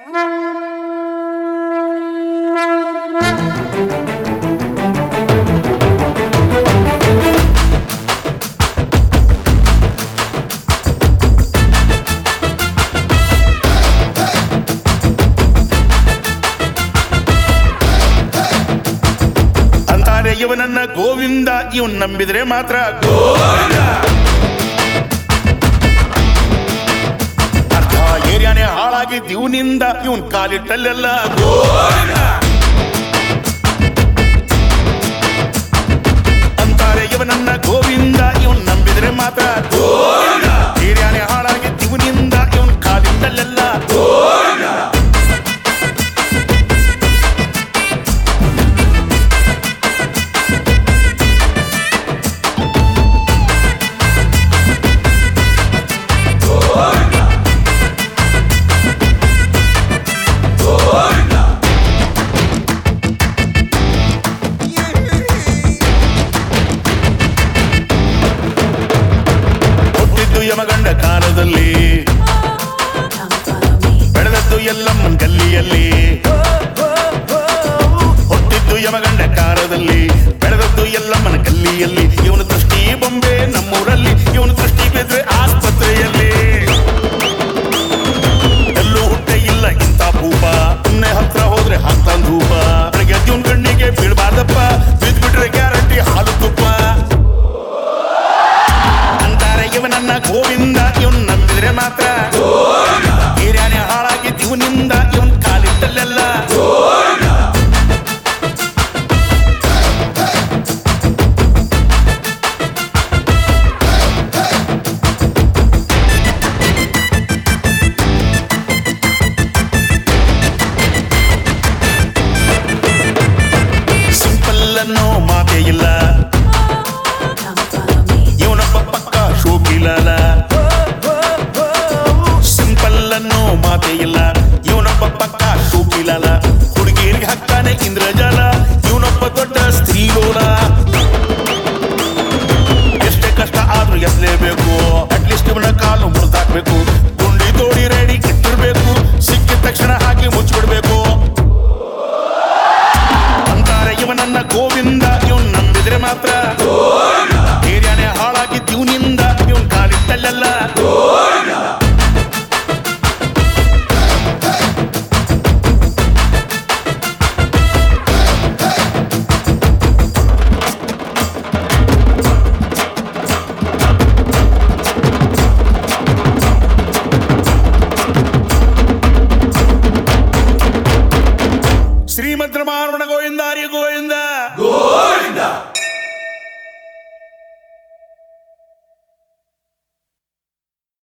ಅಂತಾರೆ ಇವನನ್ನ ಗೋವಿಂದ ಇವನ್ ನಂಬಿದ್ರೆ ಮಾತ್ರ ಅರ್ಧ ಏರಿಯಾನೇ ಹಾಳಾಗಿದ್ದು ಇವನಿಂದ ಇವನ್ ಕಾಲಿಟ್ಟಲ್ಲೆಲ್ಲ ಅಂತಾರೆ ಇವನನ್ನ ಗೋವಿಂದ ಇವನ್ ನಂಬಿದ್ರೆ ಮಾತ್ರ ಏರಿಯಾನೇ ಹಾಳಾಗಿದ್ದು ಇವನಿಂದ ಇವನ್ ಕಾಲಿಟ್ಟಲ್ಲೆಲ್ಲ ಹುಟ್ಟಿದ್ದು ಯಮಗಂಡ ಕಾಲದಲ್ಲಿ Come follow me. ಬೆಳೆದದ್ದು ಎಲ್ಲಮ್ಮನ್ ಗಲ್ಲಿಯಲ್ಲಿ ಹುಟ್ಟಿದ್ದು ಯಮಗಂಡ ಕಾರದಲ್ಲಿ ಬೆಳೆದದ್ದು ಎಲ್ಲಮ್ಮನ ಗಲ್ಲಿಯಲ್ಲಿ ಇವನು ದೃಷ್ಟಿ ಬೊಂಬೆ ನಮ್ಮೂರಲ್ಲಿ ಇವನು ದೃಷ್ಟಿ ಬೆದ್ರೆ ಆಸ್ಪತ್ರೆಯಲ್ಲಿ ಎಲ್ಲೂ ಹುಟ್ಟೆ ಇಲ್ಲ ಇಂಥ ಭೂಪ ಸುಮ್ಮನೆ ಹತ್ರ ಹೋದ್ರೆ ಹಾಕ್ತಾನ್ ಧೂಪ ಬೆಳಗ್ಗೆ ಇವನ್ ಕಣ್ಣಿಗೆ ಬೀಳ್ಬಾರ್ದಪ್ಪ ಬಿದ್ಬಿಟ್ರೆ ಗ್ಯಾರಂಟಿ ಹಾಲು ತುಪ್ಪ ಅಂತಾರೆ ಇವನನ್ನ ಗೋವಿಂದ ಇವನ್ ನಂಬಿದ್ರೆ ಮಾತ್ರ ಏರಿಯಾನೆ ಹಾಳಾಗಿದ್ದು ಇವನಿಂದ ಇವನ್ ಕಾಲಿಟ್ಟಲ್ಲೆಲ್ಲ ಸಿಂಪಲ್ ಅನ್ನೋ ಮಾತೇ ಇಲ್ಲ Come follow me. ಇವನೊಬ್ಬ ಪಕ್ಕ ಶೋಕಿಲಲ್ಲ ಸಿಂಪಲ್ ಅನ್ನೋ ಮಾತೇ ಇಲ್ಲ ಇವನೊಬ್ಬ ಪಕ್ಕ ಶೋಕಿಲಲ್ಲ ಹುಡುಗಿಯರಿಗೆ ಹಾಕ್ತಾನೆ ಇಂದ್ರಜಾಲ ಇವನೊಬ್ಬ ದೊಡ್ಡ ಸ್ತ್ರೀಲೋಲ ಎಷ್ಟೇ ಕಷ್ಟ ಆದ್ರೂ ಎತ್ತಲೇಬೇಕು ಅಟ್ಲೀಸ್ಟ್ ಇವನ ಕಾಲು ಮುರಿದಾಕ್ಬೇಕು ಗುಂಡಿ ತೋಡಿ ರೆಡಿ ಇಟ್ಟಿರ್ಬೇಕು ಸಿಕ್ಕಿದ ತಕ್ಷಣ ಹಾಕಿ ಮುಚ್ಚಿಬಿಡ್ಬೇಕು ಅಂತಾರೆ ಇವನನ್ನ ಗೋವಿಂದ ಇವನ್ ನಂಬಿದ್ರೆ ಮಾತ್ರ ಏರಿಯಾನೇ ಹಾಳಾಗಿದ್ದು ಇವನಿಂದ ಇವನ್ ಕಾಲಿಟ್ಟಲ್ಲೆಲ್ಲ ಶ್ರೀಮದ್ ರಮಾರಮಣ ಗೋವಿಂದಾರಿಗೂ